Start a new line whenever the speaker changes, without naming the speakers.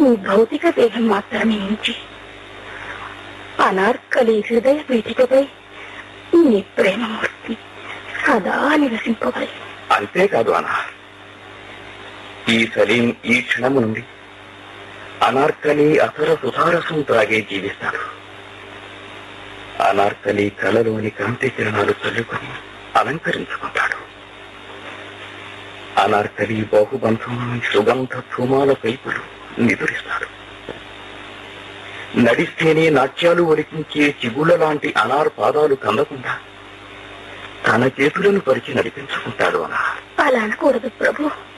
నీ భౌతిక దేహం మాత్రమే ఉంచి అనార్కలి హృదయ పీఠికపై నీ ప్రేమమూర్తి సదా నివసింపవై
అంతేకాదు అనార్ ఈ సలీం ఈ క్షణము నుండి అనార్కలి అసర సుధారసం త్రాగే జీవిస్తాడు అనార్కలి కళలోని కాంతి కిరణాలు చల్లుకొని అలంకరించుకుంటాడు అనార్కలి బాహుబంధం సుగంధ ధూమాల పైపులు నిదురిస్తాడు నడిస్తేనే నాట్యాలు ఒలికించే చిగుళ్ళ లాంటి అనార్ పాదాలు కందకుండా తన చేతులను పరిచి నడిపించుకుంటాడు అనార్
అలా అనకూడదు ప్రభు